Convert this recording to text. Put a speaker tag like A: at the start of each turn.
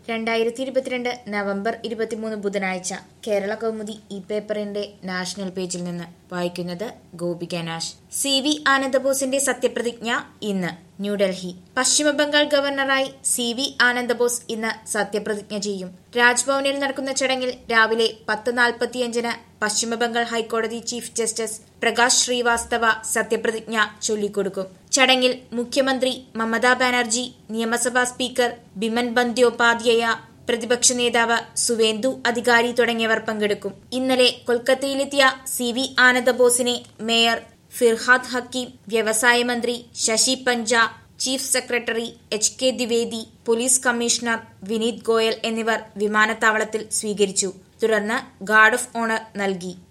A: രണ്ടായിരത്തി ഇരുപത്തിരണ്ട് നവംബർ ഇരുപത്തിമൂന്ന് ബുധനാഴ്ച കേരള കൗമുദി ഈ പേപ്പറിന്റെ നാഷണൽ പേജിൽ നിന്ന് വായിക്കുന്നത് ഗോപിക നാഷ് സി വി ആനന്ദബോസിന്റെ സത്യപ്രതിജ്ഞ ഇന്ന് ന്യൂഡൽഹി പശ്ചിമബംഗാൾ ഗവർണറായി സി വി ആനന്ദബോസ് ഇന്ന് സത്യപ്രതിജ്ഞ ചെയ്യും രാജ്ഭവനിൽ നടക്കുന്ന ചടങ്ങിൽ രാവിലെ പത്ത് നാൽപ്പത്തിയഞ്ചിന് പശ്ചിമബംഗാൾ ഹൈക്കോടതി ചീഫ് ജസ്റ്റിസ് പ്രകാശ് ശ്രീവാസ്തവ സത്യപ്രതിജ്ഞ ചൊല്ലിക്കൊടുക്കും ചടങ്ങിൽ മുഖ്യമന്ത്രി മമതാ ബാനർജി നിയമസഭാ സ്പീക്കർ ബിമൻ ബന്ദ്യോപാധ്യായ പ്രതിപക്ഷ നേതാവ് സുവേന്ദു അധികാരി തുടങ്ങിയവർ പങ്കെടുക്കും ഇന്നലെ കൊൽക്കത്തയിലെത്തിയ സി വി ആനന്ദബോസിനെ മേയർ ഫിർഹാദ് ഹക്കീം വ്യവസായ മന്ത്രി Shashi Panja chief secretary H K Dwivedi police commissioner Vineet Goyal എന്നിവർ വിമാനത്താവളത്തിൽ സ്വീകരിച്ചു തുടർന്ന് ഗാർഡ് ഓഫ് ഓണർ നൽകി